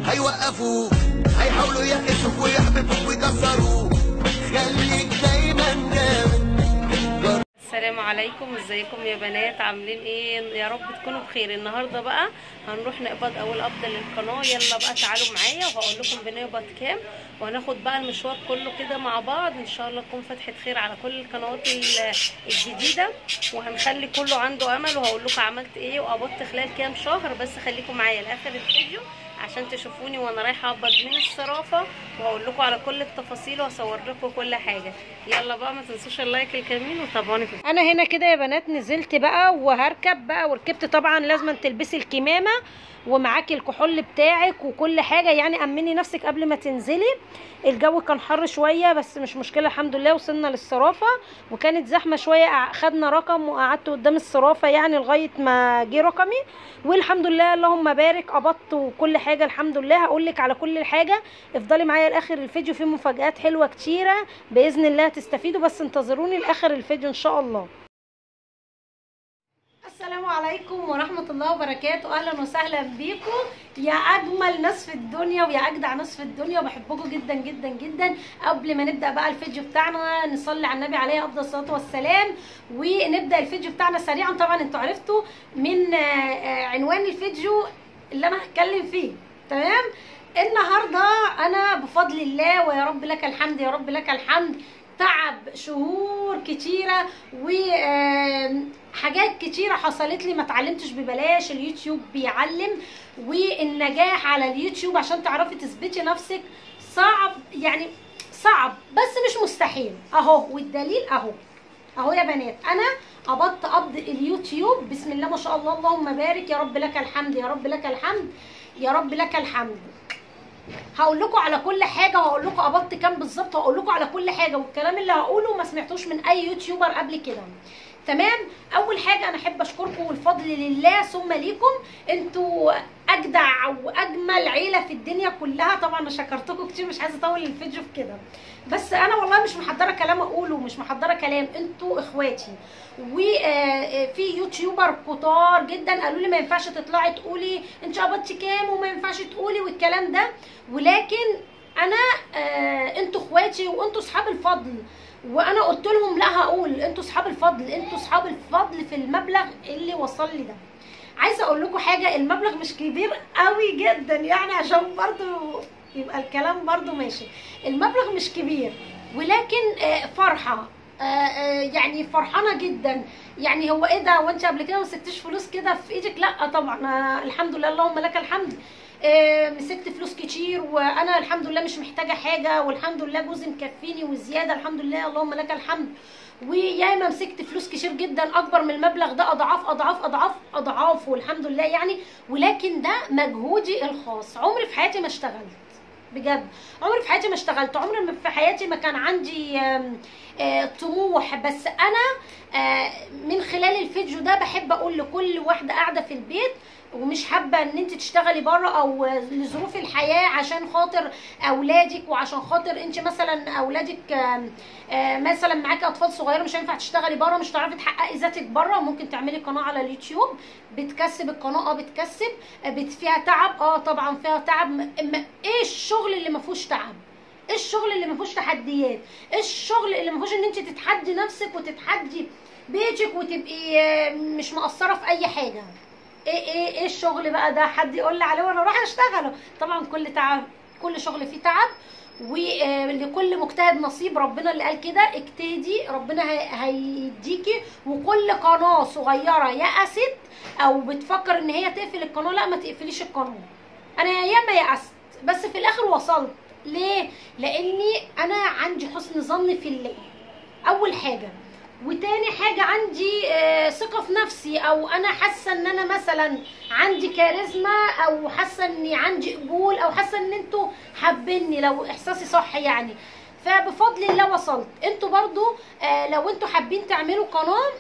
هيوقفوك هيحاولوا يقشوك ويحبطوك ويكسروك خليك دايما جامد السلام عليكم ازيكم يا بنات عاملين ايه يا رب تكونوا بخير النهارده بقى هنروح نقبض اول قبضه للقناه يلا بقى تعالوا معايا وهقول لكم بنقبض كام وهناخد بقى المشوار كله كده مع بعض ان شاء الله تكون فتحه خير على كل القنوات ال- الجديده وهنخلي كله عنده امل وهقول لكم عملت ايه وقبضت خلال كام شهر بس خليكم معايا لاخر الفيديو عشان تشوفوني وانا رايحه اقبض من الصرافه وهقول لكم على كل التفاصيل واصور لكم كل حاجه يلا بقى ما تنسوش اللايك الجميل وتابعوني في انا هنا كده يا بنات نزلت بقى وهركب بقى وركبت طبعا لازم تلبسي الكمامه ومعاكي الكحول بتاعك وكل حاجه يعني امني نفسك قبل ما تنزلي الجو كان حر شويه بس مش مشكله الحمد لله وصلنا للصرافه وكانت زحمه شويه قع- خدنا رقم وقعدت قدام الصرافه يعني لغايه ما جه رقمي والحمد لله اللهم بارك قبضت وكل حاجه الحمد لله هقول لك على كل حاجه افضلي معايا لاخر الفيديو فيه مفاجآت حلوه كتيره باذن الله تستفيدوا بس انتظروني لاخر الفيديو ان شاء الله السلام عليكم ورحمة الله وبركاته أهلا وسهلا بيكم يا أجمل ناس في الدنيا ويا أجدع ناس في الدنيا وبحبكم جدا جدا جدا قبل ما نبدأ بقى الفيديو بتاعنا نصلي على النبي عليه أفضل الصلاة والسلام ونبدأ الفيديو بتاعنا سريعا طبعا انتوا عرفتوا من آه، آه، عنوان الفيديو اللي أنا هتكلم فيه تمام النهارده أنا بفضل الله ويا رب لك الحمد يا رب لك الحمد تعب شهور كتيرة وحاجات كتيرة حصلت لي ما اتعلمتش ببلاش اليوتيوب بيعلم والنجاح على اليوتيوب عشان تعرفي تثبتي نفسك صعب يعني صعب بس مش مستحيل اهو والدليل اهو اهو يا بنات انا قبضت قبض اليوتيوب بسم الله ما شاء الله اللهم بارك يا رب لك الحمد يا رب لك الحمد يا رب لك الحمد هقول لكم على كل حاجه وهقول لكم قبضت كام بالظبط وهقول لكم على كل حاجه والكلام اللي هقوله ما سمعتوش من اي يوتيوبر قبل كده تمام اول حاجه انا احب اشكركم والفضل لله ثم ليكم انتوا اجدع واجمل عيله في الدنيا كلها طبعا انا شكرتكم كتير مش عايزه اطول الفيديو في كده بس انا والله مش محضره كلام اقوله مش محضره كلام انتوا اخواتي وفي يوتيوبر كتار جدا قالوا لي ما ينفعش تطلعي تقولي انت قبضتي كام وما ينفعش تقولي والكلام ده ولكن انا آه، انتوا اخواتي وانتوا اصحاب الفضل وانا قلت لهم لا هقول انتوا اصحاب الفضل انتوا اصحاب الفضل في المبلغ اللي وصل لي ده عايزه اقول لكم حاجه المبلغ مش كبير قوي جدا يعني عشان برضو يبقى الكلام برضو ماشي المبلغ مش كبير ولكن آه، فرحه آه، آه، يعني فرحانه جدا يعني هو ايه ده وانت قبل كده ما مسكتيش فلوس كده في ايدك لا طبعا آه، الحمد لله اللهم لك الحمد آه، مسكت فلوس كتير وانا الحمد لله مش محتاجه حاجه والحمد لله جوزي مكفيني وزياده الحمد لله اللهم لك الحمد وياما مسكت فلوس كتير جدا اكبر من المبلغ ده اضعاف اضعاف اضعاف اضعاف والحمد لله يعني ولكن ده مجهودي الخاص عمري في حياتي ما اشتغلت بجد عمري في حياتي ما اشتغلت عمري ما في حياتي ما كان عندي آم، آه، طموح بس انا آه، من خلال الفيديو ده بحب اقول لكل واحده قاعده في البيت ومش حابه ان انت تشتغلي بره او لظروف الحياه عشان خاطر اولادك وعشان خاطر انت مثلا اولادك آم، آه، مثلا معاكي اطفال صغيره مش هينفع تشتغلي بره مش هتعرفي تحققي ذاتك بره ممكن تعملي قناه على اليوتيوب بتكسب القناه اه بتكسب آه، بت- فيها تعب اه طبعا فيها تعب م- م- ايه الشغل اللي ما فيهوش تعب ايه الشغل اللي ما فيهوش تحديات ايه الشغل اللي ما فيهوش ان انت تتحدي نفسك وتتحدي بيتك وتبقي آه، مش مقصره في اي حاجه ايه ايه ايه الشغل بقى ده حد يقول لي عليه وانا رايحه اشتغله طبعا كل تعب كل شغل فيه تعب ولكل مجتهد نصيب ربنا اللي قال كده اجتهدي ربنا هي- هيديكي وكل قناه صغيره يأست او بتفكر ان هي تقفل القناه لا ما تقفليش القناه انا ياما يأست بس في الاخر وصلت ليه لاني انا عندي حسن ظن في الله اول حاجه وتاني حاجة عندي آه، ثقة في نفسي أو أنا حاسة إن أنا مثلا عندي كاريزما أو حاسة إني عندي قبول أو حاسة إن أنتوا حابيني لو إحساسي صح يعني فبفضل الله وصلت انتوا برضو آه لو انتوا حابين تعملوا قناة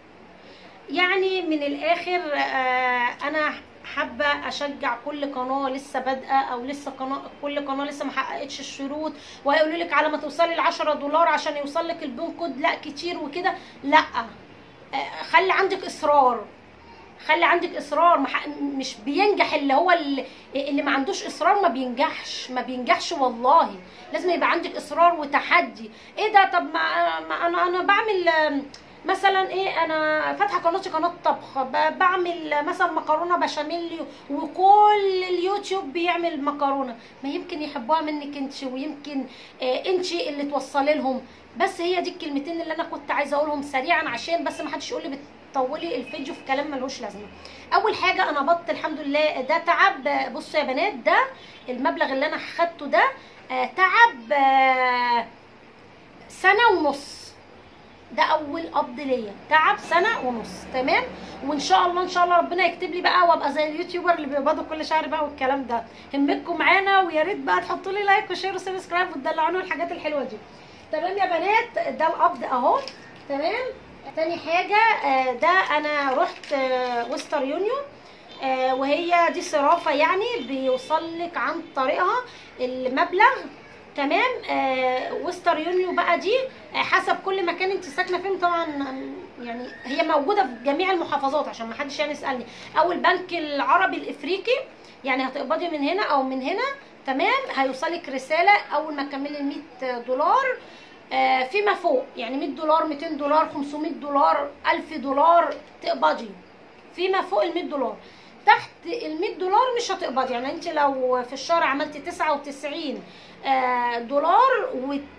يعني من الآخر آه أنا حابه اشجع كل قناه لسه بادئه او لسه قناه كل قناه لسه ما حققتش الشروط وهيقولوا لك على ما توصلي ل 10 دولار عشان يوصل لك البون كود لا كتير وكده لا آه، خلي عندك اصرار خلي عندك اصرار مح... مش بينجح اللي هو اللي, اللي ما عندوش اصرار ما بينجحش ما بينجحش والله لازم يبقى عندك اصرار وتحدي ايه ده طب ما, ما انا انا بعمل آم، مثلا ايه انا فاتحه قناتي قناه طبخ ب- بعمل مثلا مكرونه بشاميل وكل اليوتيوب بيعمل مكرونه ما يمكن يحبوها منك انت ويمكن آه انت اللي توصلي لهم بس هي دي الكلمتين اللي انا كنت عايزه اقولهم سريعا عشان بس ما حدش يقول لي بتطولي الفيديو في كلام ملوش لازمه اول حاجه انا بط الحمد لله ده تعب آه، بصوا يا بنات ده المبلغ اللي انا خدته ده آه تعب آه سنه ونص ده اول قبض ليا تعب سنه ونص تمام وان شاء الله ان شاء الله ربنا يكتب لي بقى وابقى زي اليوتيوبر اللي بيقبضوا كل شهر بقى والكلام ده همتكم معانا ويا ريت بقى تحطوا لي لايك وشير وسبسكرايب وتدلعوني والحاجات الحلوه دي تمام يا بنات ده القبض اهو تمام تاني حاجه آه، ده انا رحت آه، وستر يونيون آه، وهي دي صرافه يعني بيوصل لك عن طريقها المبلغ تمام آه وستر يونيو بقى دي آه حسب كل مكان انت ساكنه فين طبعا آم، يعني هي موجوده في جميع المحافظات عشان ما حدش يعني يسالني او البنك العربي الافريقي يعني هتقبضي من هنا او من هنا تمام هيوصلك رساله اول ما تكملي ال 100 دولار آه فيما فوق يعني 100 دولار 200 دولار 500 دولار 1000 دولار تقبضي فيما فوق ال 100 دولار تحت ال 100 دولار مش هتقبضي يعني انت لو في الشهر عملتي 99 آه، دولار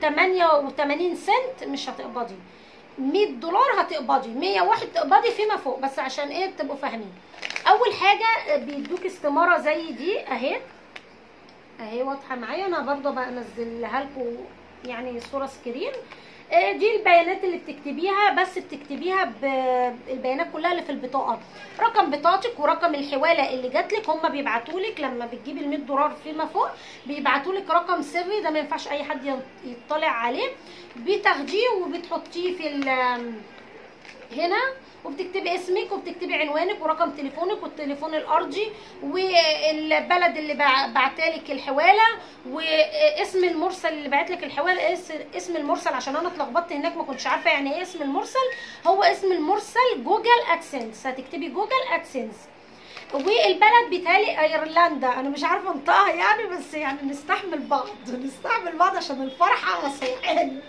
و88 سنت مش هتقبضي 100 دولار هتقبضي 101 تقبضي فيما فوق بس عشان ايه تبقوا فاهمين اول حاجه آه، بيدوك استماره زي دي اهي اهي واضحه معايا انا برضه بنزلها لكم يعني صوره سكرين آه، دي البيانات اللي بتكتبيها بس بتكتبيها بالبيانات كلها اللي في البطاقه رقم بطاقتك ورقم الحواله اللي جاتلك هم بيبعتولك لما بتجيبي ال 100 دولار فيما فوق بيبعتولك رقم سري ده ما ينفعش اي حد ين- يطلع عليه بتاخديه وبتحطيه في ال- هنا وبتكتبي اسمك وبتكتبي عنوانك ورقم تليفونك والتليفون الارضي والبلد اللي بع- بعتالك الحواله واسم المرسل اللي بعتلك الحواله اس- اسم المرسل عشان انا اتلخبطت هناك ما كنتش عارفه يعني ايه اسم المرسل هو اسم المرسل جوجل ادسنس هتكتبي جوجل ادسنس والبلد بيتهيألي ايرلندا انا مش عارفه انطقها يعني بس يعني نستحمل بعض نستحمل بعض عشان الفرحه والسيحان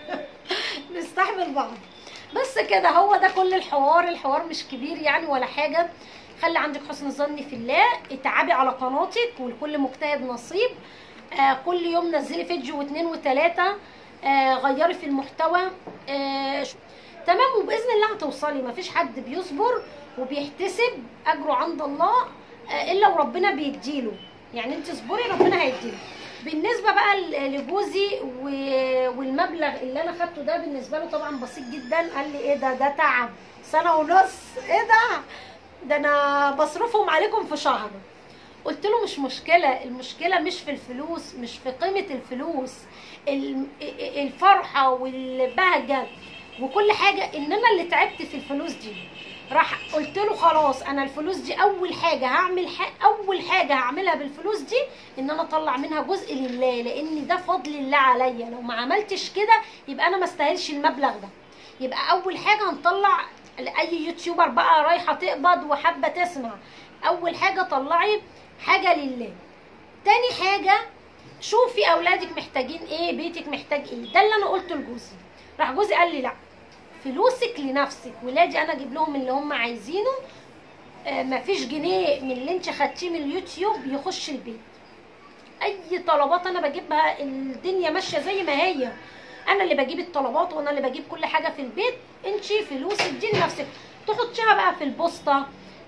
نستحمل بعض بس كده هو ده كل الحوار الحوار مش كبير يعني ولا حاجه خلي عندك حسن ظن في الله اتعبي على قناتك ولكل مجتهد نصيب آه كل يوم نزلي فيديو واثنين وثلاثه آه غيري في المحتوى آه ش- تمام وباذن الله هتوصلي مفيش حد بيصبر وبيحتسب اجره عند الله آه الا وربنا بيديله يعني انت اصبري ربنا هيديله بالنسبه بقى ل- لجوزي و- والمبلغ اللي انا خدته ده بالنسبه له طبعا بسيط جدا قال لي ايه ده ده تعب سنه ونص ايه ده ده انا بصرفهم عليكم في شهر قلت له مش مشكله المشكله مش في الفلوس مش في قيمه الفلوس ال- الفرحه والبهجه وكل حاجه ان انا اللي تعبت في الفلوس دي راح قلت له خلاص انا الفلوس دي اول حاجه هعمل ح... اول حاجه هعملها بالفلوس دي ان انا اطلع منها جزء لله لان ده فضل الله عليا لو ما عملتش كده يبقى انا ما استاهلش المبلغ ده يبقى اول حاجه هنطلع لاي يوتيوبر بقى رايحه تقبض وحابه تسمع اول حاجه طلعي حاجه لله تاني حاجه شوفي اولادك محتاجين ايه بيتك محتاج ايه ده اللي انا قلته لجوزي راح جوزي قال لي لا فلوسك لنفسك ولادي انا اجيب لهم اللي هم عايزينه آه مفيش جنيه من اللي انت خدتيه من اليوتيوب يخش البيت اي طلبات انا بجيبها الدنيا ماشيه زي ما هي انا اللي بجيب الطلبات وانا اللي بجيب كل حاجه في البيت انت فلوسك دي لنفسك تحطيها بقى في البوسطه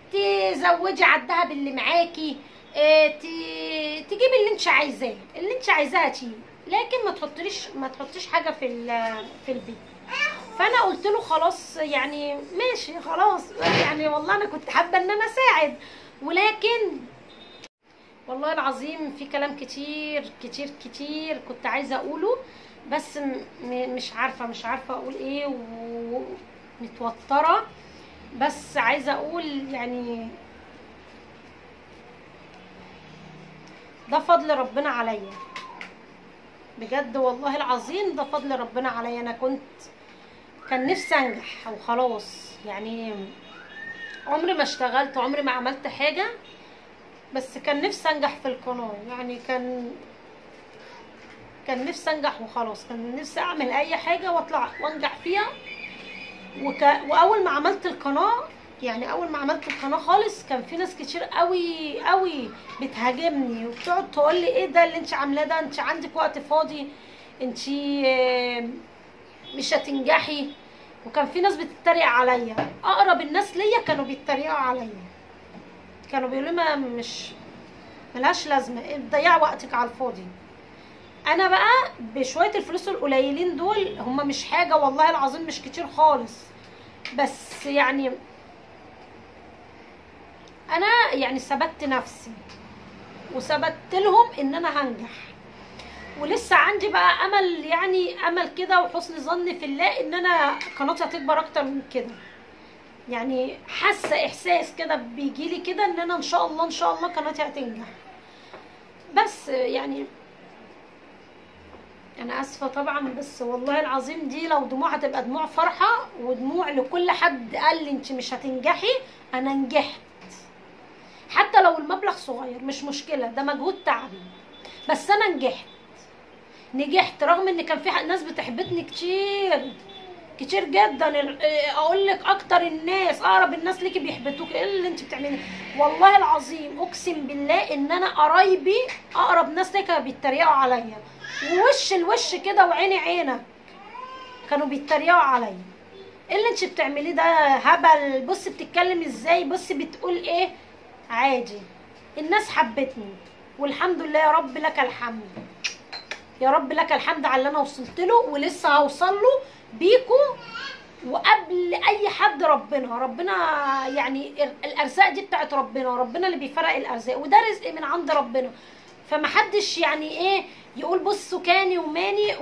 تزودي على الدهب اللي معاكي اه ت- تجيبي اللي انت عايزاه اللي انت عايزاه تجيبي لكن ما تحطيش ما تحطيش حاجه في ال- في البيت فانا قلت له خلاص يعني ماشي خلاص يعني والله انا كنت حابه ان انا اساعد ولكن والله العظيم في كلام كتير كتير كتير كنت عايزه اقوله بس م- م- مش عارفه مش عارفه اقول ايه ومتوتره بس عايزه اقول يعني ده فضل ربنا عليا بجد والله العظيم ده فضل ربنا عليا انا كنت كان نفسي انجح وخلاص يعني عمري ما اشتغلت عمري ما عملت حاجة بس كان نفسي انجح في القناة يعني كان كان نفسي انجح وخلاص كان نفسي اعمل اي حاجة واطلع وانجح فيها وك... واول ما عملت القناة يعني اول ما عملت القناة خالص كان في ناس كتير قوي قوي بتهاجمني وبتقعد تقول لي ايه ده اللي انت عاملاه ده انت عندك وقت فاضي انت آه، مش هتنجحي وكان في ناس بتتريق عليا اقرب الناس ليا كانوا بيتريقوا عليا كانوا بيقولوا لي ما مش ملهاش لازمه إيه بتضيع وقتك على الفاضي انا بقى بشويه الفلوس القليلين دول هم مش حاجه والله العظيم مش كتير خالص بس يعني انا يعني ثبت نفسي وثبت لهم ان انا هنجح ولسه عندي بقى امل يعني امل كده وحسن ظن في الله ان انا قناتي هتكبر اكتر من كده يعني حاسه احساس كده بيجي لي كده ان انا ان شاء الله ان شاء الله قناتي هتنجح بس يعني انا اسفه طبعا بس والله العظيم دي لو دموع هتبقى دموع فرحه ودموع لكل حد قال لي انت مش هتنجحي انا نجحت حتى لو المبلغ صغير مش مشكله ده مجهود تعبي بس انا نجحت نجحت رغم ان كان في ح- ناس بتحبطني كتير كتير جدا ال- إيه، اقول لك اكتر الناس اقرب الناس ليكي بيحبطوك ايه اللي انت بتعمليه والله العظيم اقسم بالله ان انا قرايبي اقرب ناس ليا كانوا بيتريقوا عليا ووش الوش كده وعيني عينك كانوا بيتريقوا عليا ايه اللي انت بتعمليه ده هبل بص بتتكلم ازاي بص بتقول ايه عادي الناس حبتني والحمد لله يا رب لك الحمد يا رب لك الحمد على اللي انا وصلت له ولسه هوصل له بيكو وقبل اي حد ربنا ربنا يعني ال- الارزاق دي بتاعت ربنا ربنا اللي بيفرق الارزاق وده رزق من عند ربنا فمحدش يعني ايه يقول بصوا كاني وماني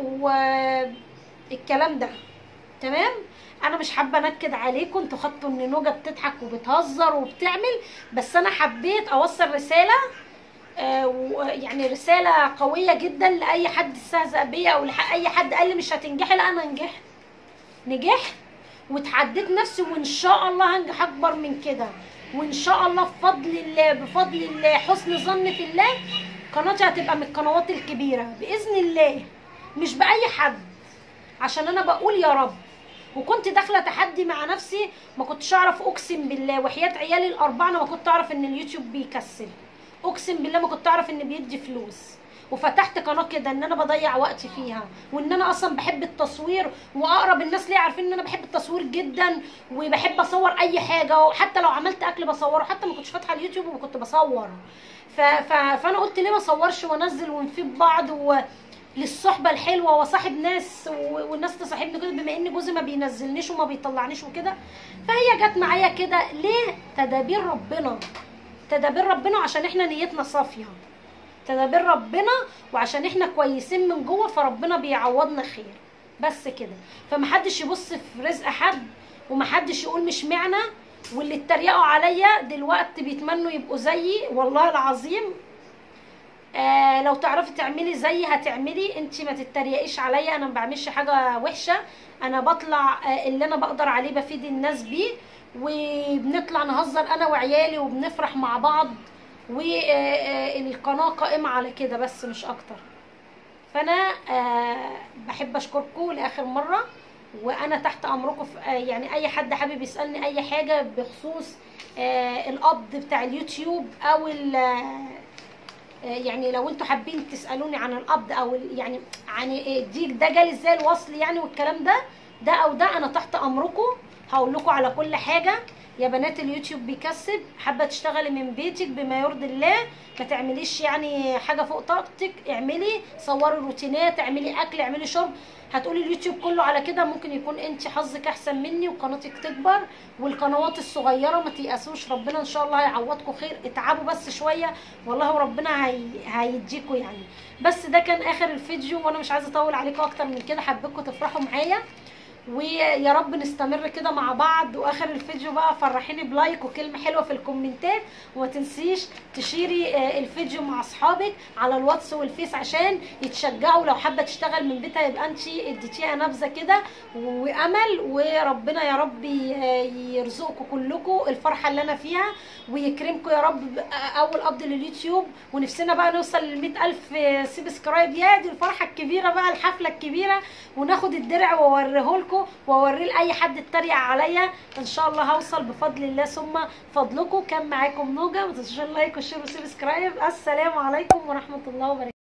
والكلام ده تمام انا مش حابه انكد عليكم انتوا خدتوا ان نوجه بتضحك وبتهزر وبتعمل بس انا حبيت اوصل رساله آه، و- يعني رسالة قوية جدا لأي حد استهزأ بيا أو لأي حد قال لي مش هتنجحي لا أنا نجحت نجحت وتحديت نفسي وإن شاء الله هنجح أكبر من كده وإن شاء الله بفضل الله بفضل الله حسن ظن في الله قناتي هتبقى من القنوات الكبيرة بإذن الله مش بأي حد عشان أنا بقول يا رب وكنت داخله تحدي مع نفسي ما كنتش اعرف اقسم بالله وحياه عيالي الاربعه انا ما كنت اعرف ان اليوتيوب بيكسب اقسم بالله ما كنت اعرف ان بيدي فلوس وفتحت قناه كده ان انا بضيع وقتي فيها وان انا اصلا بحب التصوير واقرب الناس ليا عارفين ان انا بحب التصوير جدا وبحب اصور اي حاجه وحتى لو عملت اكل بصوره حتى ما كنتش فاتحه اليوتيوب وكنت بصور ف... ف... فانا قلت ليه ما اصورش وانزل ونفيد بعض و... للصحبه الحلوه واصاحب ناس و... والناس تصاحبني كده بما ان جوزي ما بينزلنيش وما بيطلعنيش وكده فهي جت معايا كده ليه تدابير ربنا تدابير ربنا عشان احنا نيتنا صافيه تدابير ربنا وعشان احنا كويسين من جوه فربنا بيعوضنا خير بس كده فمحدش يبص في رزق حد ومحدش يقول مش معنى واللي اتريقوا عليا دلوقتي بيتمنوا يبقوا زيي والله العظيم آه لو تعرفي تعملي زي هتعملي انت ما تتريقيش عليا انا ما بعملش حاجه وحشه انا بطلع آه اللي انا بقدر عليه بفيد الناس بيه وبنطلع نهزر انا وعيالي وبنفرح مع بعض والقناه قائمه على كده بس مش اكتر فانا آه بحب اشكركم لاخر مره وانا تحت امركم في آه يعني اي حد حابب يسالني اي حاجه بخصوص آه القبض بتاع اليوتيوب او ال- آه يعني لو انتوا حابين تسالوني عن القبض او ال- يعني عن إيه دي ده جالي ازاي الوصل يعني والكلام ده ده او ده انا تحت امركم هقول لكم على كل حاجه يا بنات اليوتيوب بيكسب حابه تشتغلي من بيتك بما يرضي الله ما تعمليش يعني حاجه فوق طاقتك اعملي صوري روتينات اعملي اكل اعملي شرب هتقولي اليوتيوب كله على كده ممكن يكون انت حظك احسن مني وقناتك تكبر والقنوات الصغيره ما تيأسوش ربنا ان شاء الله هيعوضكم خير اتعبوا بس شويه والله ربنا هي... هيديكوا يعني بس ده كان اخر الفيديو وانا مش عايزه اطول عليكم اكتر من كده حبيتكم تفرحوا معايا ويا رب نستمر كده مع بعض واخر الفيديو بقى فرحيني بلايك وكلمه حلوه في الكومنتات وما تنسيش تشيري آه، الفيديو مع اصحابك على الواتس والفيس عشان يتشجعوا لو حابه تشتغل من بيتها يبقى انت اديتيها نبذه كده وامل وربنا يا رب ي- يرزقكم كلكم الفرحه اللي انا فيها ويكرمكم يا رب اول قبض لليوتيوب ونفسنا بقى نوصل لل ألف سبسكرايب يا دي الفرحه الكبيره بقى الحفله الكبيره وناخد الدرع واوريه لكم واوريه لاي حد اتريق عليا ان شاء الله هوصل بفضل الله ثم فضلكم كان معاكم نوجا ما تنسوش اللايك والشير والسبسكرايب السلام عليكم ورحمه الله وبركاته